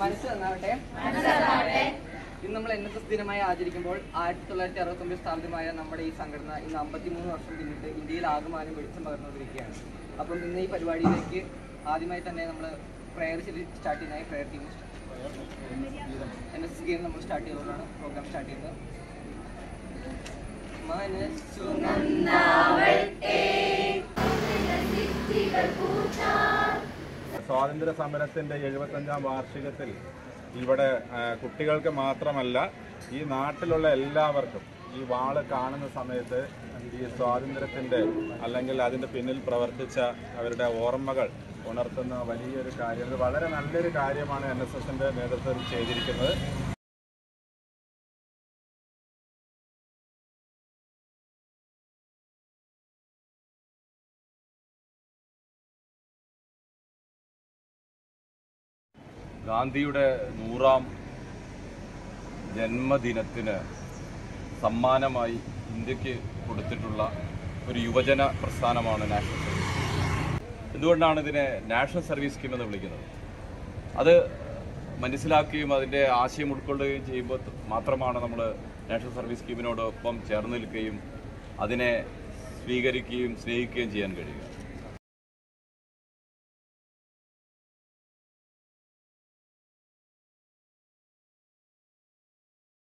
മനസ്സ് നന്നാവട്ടെ ഇന്ന് നമ്മൾ എൻ എസ് എസ് ദിനമായി ആചരിക്കുമ്പോൾ ആയിരത്തി തൊള്ളായിരത്തി അറുപത്തൊമ്പതിൽ സ്ഥാപിതമായ നമ്മുടെ ഈ സംഘടന ഇന്ന് അമ്പത്തിമൂന്ന് വർഷം പിന്നിട്ട് ഇന്ത്യയിൽ ആകമാനം വെളിച്ചം പകർന്നുകൊണ്ടിരിക്കുകയാണ് അപ്പം ഇന്ന് ഈ പരിപാടിയിലേക്ക് ആദ്യമായി തന്നെ നമ്മൾ പ്രയർ സ്റ്റാർട്ട് ചെയ്യുന്നതായി prayer team N S S game നമ്മൾ സ്റ്റാർട്ട് ചെയ്തുകൊണ്ടാണ് പ്രോഗ്രാം സ്റ്റാർട്ട് ചെയ്യുന്നത് മനസ്സു സ്വാതന്ത്ര്യ സമരത്തിന്റെ എഴുപത്തഞ്ചാം വാർഷികത്തിൽ ഇവിടെ ആ, കുട്ടികൾക്ക് മാത്രമല്ല ഈ നാട്ടിലുള്ള എല്ലാവർക്കും ഈ വാള് കാണുന്ന സമയത്ത് ഈ സ്വാതന്ത്ര്യത്തിന്റെ അല്ലെങ്കിൽ അതിന്റെ പിന്നിൽ പ്രവർത്തിച്ച അവരുടെ ഓർമ്മകൾ ഉണർത്തുന്ന വലിയൊരു കാര്യം ഇത് വളരെ നല്ലൊരു കാര്യമാണ് എൻ എസ് എസിന്റെ നേതൃത്വത്തിൽ ചെയ്തിരിക്കുന്നത് ഗാന്ധിയുടെ നൂറാം ജന്മദിനത്തിന് സമ്മാനമായി ഇന്ത്യക്ക് കൊടുത്തിട്ടുള്ള ഒരു യുവജന പ്രസ്ഥാനമാണ് നാഷണൽ സർവീസ് എന്തുകൊണ്ടാണ് ഇതിനെ നാഷണൽ സർവീസ് സ്കീം എന്ന് വിളിക്കുന്നത് അത് മനസ്സിലാക്കുകയും അതിൻ്റെ ആശയം ഉൾക്കൊള്ളുകയും ചെയ്യുമ്പോൾ മാത്രമാണ് നമ്മൾ നാഷണൽ സർവീസ് സ്കീമിനോടൊപ്പം ചേർന്ന് നിൽക്കുകയും അതിനെ സ്വീകരിക്കുകയും സ്നേഹിക്കുകയും ചെയ്യാൻ കഴിയുക